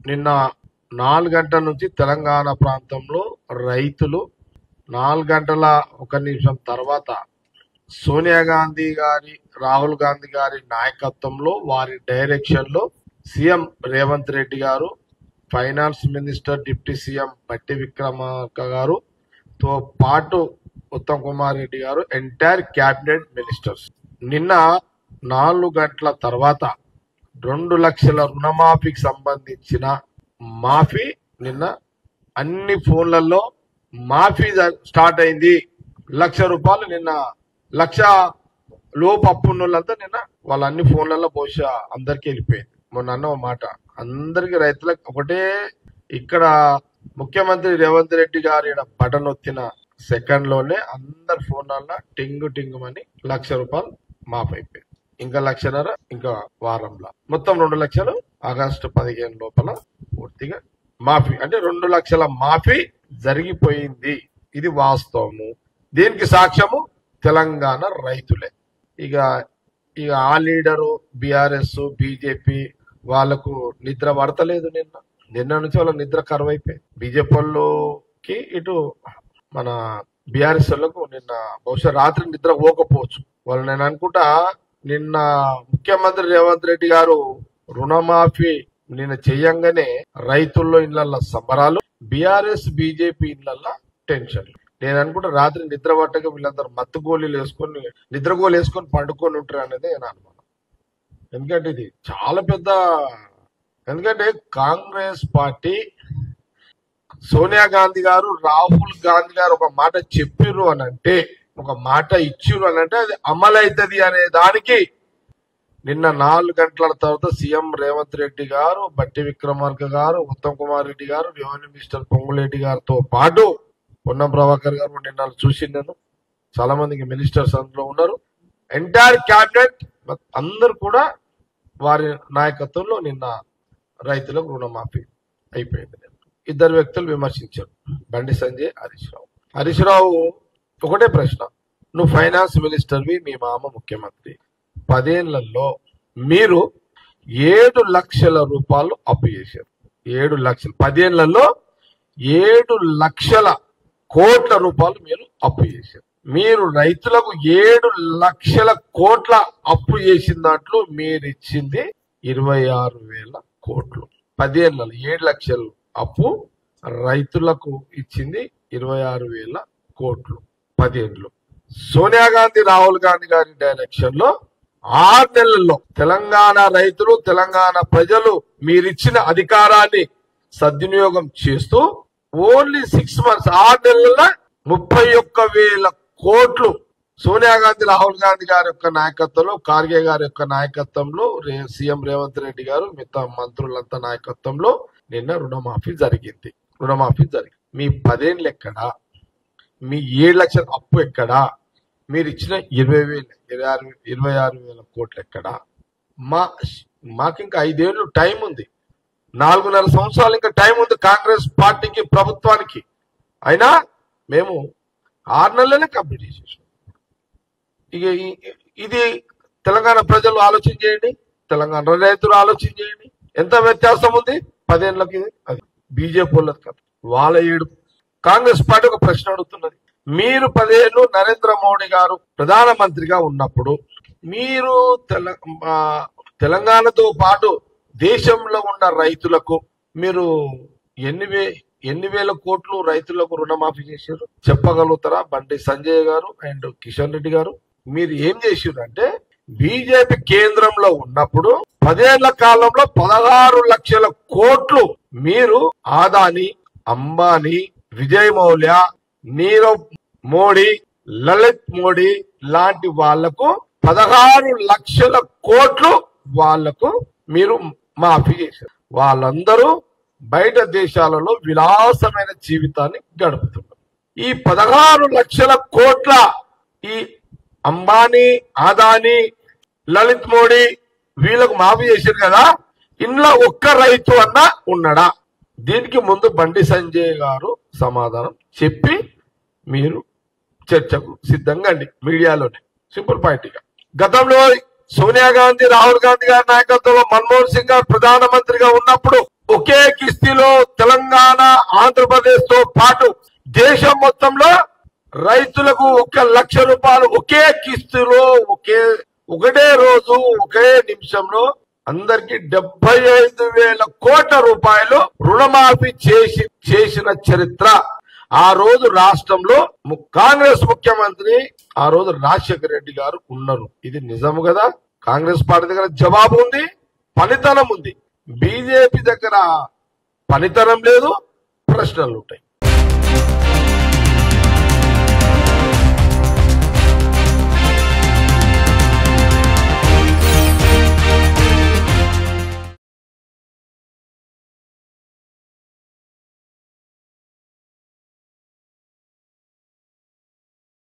నిన్న నాలుగు గంటల నుంచి తెలంగాణ ప్రాంతంలో రైతులు నాలుగు గంటల ఒక నిమిషం తర్వాత సోనియా గాంధీ గారి రాహుల్ గాంధీ గారి నాయకత్వంలో వారి డైరెక్షన్ లో సీఎం రేవంత్ రెడ్డి గారు ఫైనాన్స్ మినిస్టర్ డిప్యూటీ సీఎం బట్టి విక్రమార్క గారు తో పాటు ఉత్తమ్ కుమార్ రెడ్డి గారు ఎంటైర్ క్యాబినెట్ మినిస్టర్స్ నిన్న నాలుగు గంటల తర్వాత రెండు లక్షల రుణమాఫీకి సంబంధించిన మాఫీ నిన్న అన్ని ఫోన్లలో మాఫీ జ- స్టార్ట్ అయింది లక్ష రూపాయలు నిన్న లక్ష లోపు అప్పున్న వాళ్ళంతా నిన్న వాళ్ళ అన్ని ఫోన్లలో బహుశా అందరికి వెళ్ళిపోయింది మొన్న అన్న ఒక మాట అందరికి రైతులకు ఒకటే ఇక్కడ ముఖ్యమంత్రి రేవంత్ రెడ్డి గారు ఈడ బటన్ ఒత్తిన సెకండ్ లోనే అందరి ఫోన్లలో టింగు టింగు అని లక్ష రూపాయలు మాఫ్ అయిపోయింది ఇంకా లక్షన్నర ఇంకా వారంలో మొత్తం రెండు లక్షలు ఆగస్టు పదిహేను లోపల పూర్తిగా మాఫీ అంటే రెండు లక్షల మాఫీ జరిగిపోయింది ఇది వాస్తవము దీనికి సాక్ష్యము తెలంగాణ రైతులే ఇక ఇక ఆ లీడరు బీఆర్ఎస్ బీజేపీ వాళ్ళకు నిద్ర పడతలేదు నిన్న నిన్న నుంచి వాళ్ళ నిద్ర కరువైపోయింది బీజేపీ వాళ్ళకి ఇటు మన బీఆర్ఎస్ వాళ్ళకు నిన్న బహుశా రాత్రి నిద్ర పోకపోవచ్చు వాళ్ళు నేను అనుకుంటా నిన్న ముఖ్యమంత్రి రేవంత్ రెడ్డి గారు రుణమాఫీ నిన్న చెయ్యంగానే రైతుల్లో ఇళ్లలో సంబరాలు బీఆర్ఎస్ బీజేపీ ఇళ్లలో టెన్షన్ నేను అనుకుంటా రాత్రి నిద్ర పట్టక వీళ్ళందరూ మత్తు గోళీలు వేసుకొని నిద్ర గోళీ వేసుకొని పండుకొని ఉంటారు అనేది నేను అనుమానం ఎందుకంటే ఇది చాలా పెద్ద ఎందుకంటే కాంగ్రెస్ పార్టీ సోనియా గాంధీ గారు రాహుల్ గాంధీ గారు ఒక మాట చెప్పిర్రు అని అంటే ఒక మాట ఇచ్చిర్రు అని అంటే అది అమలైతది అనే దానికి నిన్న నాలుగు గంటల తర్వాత సీఎం రేవంత్ రెడ్డి గారు బట్టి విక్రమార్క గారు ఉత్తమ్ కుమార్ రెడ్డి గారు రెవెన్యూ మినిస్టర్ పొంగులేటి గారితో పాటు పొన్నం ప్రభాకర్ గారు నిన్న చూసి నేను చాలా మందికి మినిస్టర్స్ అందులో ఉన్నారు ఎంటైర్ క్యాబినెట్ అందరు కూడా వారి నాయకత్వంలో నిన్న రైతులకు రుణమాఫీ అయిపోయింది ఇద్దరు వ్యక్తులు విమర్శించారు బండి సంజయ్ హరీష్ రావు హరీష్ రావు ఒకటే ప్రశ్న నువ్వు ఫైనాన్స్ మినిస్టర్వి మీ మామ ముఖ్యమంత్రి పదేళ్లలో మీరు ఏడు లక్షల రూపాయలు అప్పు చేశారు ఏడు లక్షలు పదేళ్లలో ఏడు లక్షల కోట్ల రూపాయలు మీరు అప్పు చేశారు మీరు రైతులకు ఏడు లక్షల కోట్ల అప్పు చేసిన దాంట్లో మీరు ఇచ్చింది ఇరవై ఆరు వేల కోట్లు పదేళ్లలో ఏడు లక్షలు అప్పు రైతులకు ఇచ్చింది ఇరవై ఆరు వేల కోట్లు పదేళ్ళు సోనియా గాంధీ రాహుల్ గాంధీ గారి డైరెక్షన్ లో ఆరు నెలల్లో తెలంగాణ రైతులు తెలంగాణ ప్రజలు మీరిచ్చిన అధికారాన్ని సద్వినియోగం చేస్తూ ఓన్లీ సిక్స్ మంత్స్ ఆరు నెలల ముప్పై ఒక్క వేల కోట్లు సోనియా గాంధీ రాహుల్ గాంధీ గారి యొక్క నాయకత్వంలో ఖార్గే గారి యొక్క నాయకత్వంలో రే- సీఎం రేవంత్ రెడ్డి గారు మిగతా మంత్రులంతా నాయకత్వంలో నిన్న రుణమాఫీ జరిగింది రుణమాఫీ జరిగింది మీ పదేళ్ళు ఎక్కడా మీ ఏడు లక్షల అప్పు ఎక్కడా మీరు ఇచ్చిన ఇరవై వేలు ఇరవై ఆరు ఇరవై ఆరు వేల కోట్లు ఎక్కడా మా మాకు ఇంకా ఐదేళ్లు టైం ఉంది నాలుగున్నర సంవత్సరాలు ఇంకా టైం ఉంది కాంగ్రెస్ పార్టీకి ప్రభుత్వానికి అయినా మేము ఆరు నెలలనే కంప్లీట్ చేసేసాం ఇక ఈ- ఇది తెలంగాణ ప్రజలు ఆలోచన చేయండి తెలంగాణ రైతులు ఆలోచన చేయండి ఎంత వ్యత్యాసం ఉంది పదేళ్ళకి అది బీజేపీ వాళ్ళది కాదు వాళ్ళ ఏడు కాంగ్రెస్ పార్టీ ఒక ప్రశ్న అడుగుతున్నది మీరు పదేళ్ళు నరేంద్ర మోడీ గారు ప్రధానమంత్రిగా ఉన్నప్పుడు మీరు తెల ఆ, తెలంగాణతో పాటు దేశంలో ఉన్న రైతులకు మీరు ఎన్ని వే ఎన్ని వేల కోట్లు రైతులకు రుణమాఫీ చేశారు చెప్పగలుగుతారా బండి సంజయ్ గారు అండ్ కిషన్ రెడ్డి గారు మీరు ఏం చేసారు అంటే బీజేపీ కేంద్రంలో ఉన్నప్పుడు పదేళ్ల కాలంలో పదహారు లక్షల కోట్లు మీరు ఆదాని అంబానీ విజయ్ మౌల్య నీరవ్ మోడీ లలిత్ మోడీ లాంటి వాళ్లకు పదహారు లక్షల కోట్లు వాళ్లకు మీరు మాఫీ చేశారు వాళ్ళందరూ బయట దేశాలలో విలాసమైన జీవితాన్ని గడుపుతున్నారు ఈ పదహారు లక్షల కోట్ల ఈ అంబానీ ఆదాని లలిత్ మోడీ వీళ్ళకు మాఫీ చేశారు కదా ఇంట్లో ఒక్క రైతు అన్నా ఉన్నాడా దీనికి ముందు బండి సంజయ్ గారు సమాధానం చెప్పి మీరు చర్చకు సిద్ధంగా అండి మీడియాలోనే సింపుల్ పాయింట్గా గతంలో సోనియా గాంధీ రాహుల్ గాంధీ గారి నాయకత్వంలో మన్మోహన్ సింగ్ గారు ప్రధానమంత్రిగా ఉన్నప్పుడు ఒకే కిస్తీలో తెలంగాణ ఆంధ్రప్రదేశ్ తో పాటు దేశం మొత్తంలో రైతులకు ఒక లక్ష రూపాయలు ఒకే కిస్తీలో ఒకే ఒకటే రోజు ఒకే నిమిషంలో అందరికి డెబ్బై ఐదు వేల కోట్ల రూపాయలు రుణమాఫీ చేసి చేసిన చరిత్ర ఆ రోజు రాష్ట్రంలో ము- కాంగ్రెస్ ముఖ్యమంత్రి ఆ రోజు రాజశేఖర రెడ్డి గారు ఉన్నారు ఇది నిజము కదా కాంగ్రెస్ పార్టీ దగ్గర జవాబు ఉంది పనితనం ఉంది బీజేపీ దగ్గర పనితనం లేదు ప్రశ్నలు ఉంటాయి